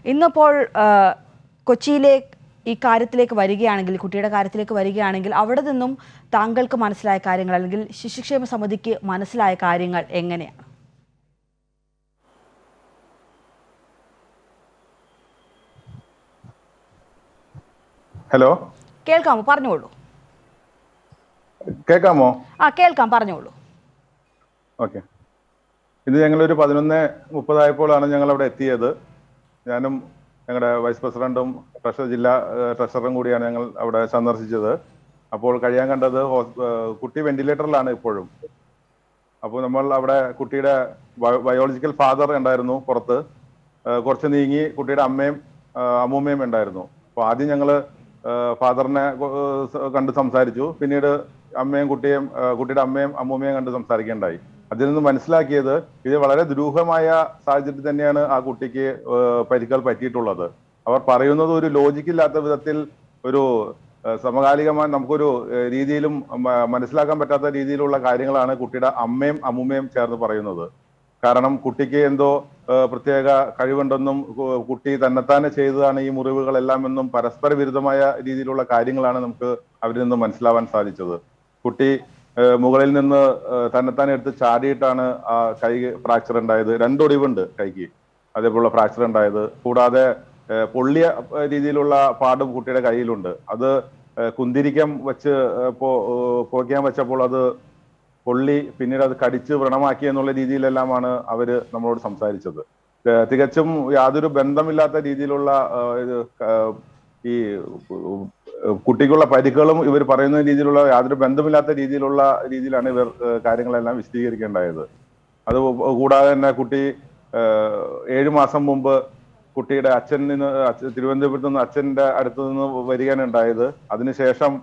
ഇന്നിപ്പോൾ ആ, കൊച്ചിയിലെ ഈ കാര്യത്തിലേക്ക് വരികയാണെങ്കിൽ കുട്ടിയുടെ കാര്യത്തിലേക്ക് വരികയാണെങ്കിൽ അവിടെ നിന്നും താങ്കൾക്ക് മനസ്സിലായ കാര്യങ്ങൾ അല്ലെങ്കിൽ ശിശുക്ഷേമ സമിതിക്ക് മനസ്സിലായ കാര്യങ്ങൾ എങ്ങനെയാണ് ഹലോ കേൾക്കാമോ പറഞ്ഞോളൂ കേൾക്കാമോ ആ കേൾക്കാം പറഞ്ഞോളൂ ഓക്കെ ഇത് ഞങ്ങളൊരു പതിനൊന്ന് മുപ്പതായപ്പോഴാണ് ഞങ്ങൾ അവിടെ എത്തിയത് ഞാനും ഞങ്ങളുടെ വൈസ് പ്രസിഡന്റും ട്രഷർ ജില്ലാ ഏഹ്, ട്രഷററും കൂടിയാണ് ഞങ്ങൾ അവിടെ സന്ദർശിച്ചത് അപ്പോൾ കഴിയാൻ കണ്ടത് ഹോസ്- ഏഹ്, കുട്ടി വെന്റിലേറ്ററിലാണ് ഇപ്പോഴും അപ്പോൾ നമ്മൾ അവിടെ കുട്ടിയുടെ ബയോ- ബയോളജിക്കൽ ഫാദർ ഉണ്ടായിരുന്നു പുറത്ത് ഏഹ്, കുറച്ച് നീങ്ങി കുട്ടിയുടെ അമ്മയും ഏഹ്, അമ്മൂമ്മയും ഉണ്ടായിരുന്നു അപ്പോൾ ആദ്യം ഞങ്ങൾ ഫാദറിനെ കണ്ട് സംസാരിച്ചു പിന്നീട് അമ്മയും കുട്ടിയും ഏഹ്, കുട്ടിയുടെ അമ്മയും അമ്മൂമ്മയും കണ്ട് സംസാരിക്കേണ്ടായി അതിൽ നിന്ന് മനസ്സിലാക്കിയത് ഇത് വളരെ ദുരൂഹമായ സാഹചര്യത്തിൽ തന്നെയാണ് ആ കുട്ടിക്ക് ഏഹ്, പരിക്കുകൾ പറ്റിയിട്ടുള്ളത് അവർ പറയുന്നത് ഒരു ലോജിക്കില്ലാത്ത വിധത്തിൽ ഒരു ഏഹ്, സമകാലികമായി നമുക്കൊരു ഏഹ്, രീതിയിലും മ- മനസ്സിലാക്കാൻ പറ്റാത്ത രീതിയിലുള്ള കാര്യങ്ങളാണ് കുട്ടിയുടെ അമ്മയും അമ്മൂമ്മയും ചേർന്ന് പറയുന്നത് കാരണം കുട്ടിക്ക് എന്തോ ഏഹ്, പ്രത്യേക കഴിവുണ്ടെന്നും കു- കുട്ടി തന്നെത്താനെ ചെയ്തതാണ് ഈ മുറിവുകളെല്ലാം എന്നും പരസ്പര വിരുദ്ധമായ രീതിയിലുള്ള കാര്യങ്ങളാണ് നമുക്ക് അവരിൽ നിന്ന് മനസ്സിലാവാൻ സാധിച്ചത് കുട്ടി ഏഹ്, മുകളിൽ നിന്ന് ഏഹ്, തന്നെത്താൻ എടുത്ത് ചാടിയിട്ടാണ് ആ കൈ ഫ്രാക്ചർ ഉണ്ടായത് രണ്ടൊടിവുണ്ട് കൈക്ക് അതേപോലുള്ള ഫ്രാക്ചർ ഉണ്ടായത് കൂടാതെ ഏഹ്, പൊള്ളിയ ഏഹ്, രീതിയിലുള്ള പാടും കുട്ടിയുടെ കയ്യിലുണ്ട് അത് ഏഹ്, കുന്തിരിക്കം വെച്ച് ഏഹ്, പോ ഏഹ്, പോക്കാൻ വെച്ചപ്പോൾ അത് പൊള്ളി പിന്നീട് അത് കടിച്ച് വ്രണമാക്കി എന്നുള്ള രീതിയിലെല്ലാമാണ് അവര് നമ്മളോട് സംസാരിച്ചത് ഏഹ് തികച്ചും യാതൊരു ബന്ധമില്ലാത്ത രീതിയിലുള്ള ഏഹ്, ഇത് ഏഹ്, ഈ ഏഹ്, കുട്ടിക്കുള്ള പരിക്കുകളും ഇവർ പറയുന്ന രീതിയിലുള്ള യാതൊരു ബന്ധമില്ലാത്ത രീതിയിലുള്ള രീതിയിലാണ് ഇവർ ഏഹ്, കാര്യങ്ങളെല്ലാം വിശദീകരിക്കേണ്ടായത് അത് കൂടാതെ തന്നെ കുട്ടി ഏഹ്, ഏഴു മാസം മുമ്പ് കുട്ടിയുടെ അച്ഛൻ നിന്ന് അച്ഛ- തിരുവനന്തപുരത്ത് നിന്ന് അച്ഛന്റെ അടുത്ത് നിന്ന് വരികയാണ് ഉണ്ടായത് അതിനുശേഷം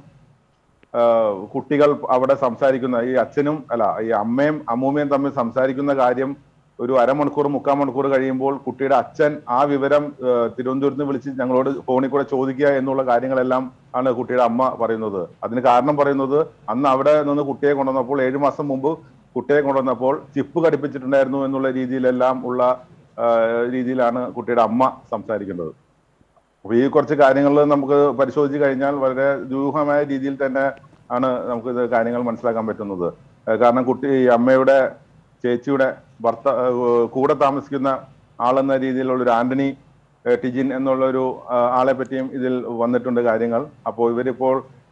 ആഹ് കുട്ടികൾ അവിടെ സംസാരിക്കുന്ന ഈ അച്ഛനും അല്ല ഈ അമ്മയും അമ്മൂമ്മയും തമ്മിൽ സംസാരിക്കുന്ന കാര്യം ഒരു അരമണിക്കൂർ മുക്കാൽ മണിക്കൂർ കഴിയുമ്പോൾ കുട്ടിയുടെ അച്ഛൻ ആ വിവരം ആഹ് തിരുവനന്തപുരത്ത് നിന്ന് വിളിച്ച് ഞങ്ങളോട് ഫോണിൽ കൂടെ ചോദിക്കുക എന്നുള്ള കാര്യങ്ങളെല്ലാം ആണ് കുട്ടിയുടെ അമ്മ പറയുന്നത് അതിന് കാരണം പറയുന്നത് അന്ന് അവിടെ നിന്ന് കുട്ടിയെ കൊണ്ടുവന്നപ്പോൾ ഏഴു മാസം മുമ്പ് കുട്ടിയെ കൊണ്ടുവന്നപ്പോൾ ചിപ്പ് ഘടിപ്പിച്ചിട്ടുണ്ടായിരുന്നു എന്നുള്ള രീതിയിലെല്ലാം ഉള്ള ആഹ് രീതിയിലാണ് കുട്ടിയുടെ അമ്മ സംസാരിക്കേണ്ടത് അപ്പൊ ഈ കുറച്ച് കാര്യങ്ങൾ നമുക്ക് പരിശോധിച്ച് കഴിഞ്ഞാൽ വളരെ ദൂഹമായ രീതിയിൽ തന്നെ ആണ് നമുക്ക് ഇത് കാര്യങ്ങൾ മനസ്സിലാക്കാൻ പറ്റുന്നത് ഏഹ് കാരണം കുട്ടി ഈ അമ്മയുടെ ചേച്ചിയുടെ ഭർത്ത ഏഹ് കൂടെ താമസിക്കുന്ന ആളെന്ന രീതിയിലുള്ള ഒരു ആന്റണി ഏഹ് ടിജിൻ എന്നുള്ള ഒരു ആഹ് ആളെ പറ്റിയും ഇതിൽ വന്നിട്ടുണ്ട് കാര്യങ്ങൾ അപ്പോൾ ഇവരിപ്പോൾ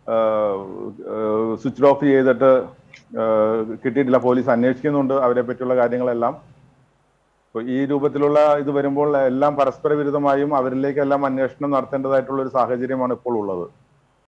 സ്വിച്ച് ഓഫ് ചെയ്തിട്ട് ഏഹ് കിട്ടിയിട്ടില്ല പോലീസ് അന്വേഷിക്കുന്നുണ്ട് അവരെ പറ്റിയുള്ള കാര്യങ്ങളെല്ലാം അപ്പൊ ഈ രൂപത്തിലുള്ള ഇത് വരുമ്പോൾ എല്ലാം പരസ്പര വിരുദ്ധമായും അവരിലേക്കെല്ലാം അന്വേഷണം നടത്തേണ്ടതായിട്ടുള്ള ഒരു സാഹചര്യമാണ് ഇപ്പോൾ ഉള്ളത്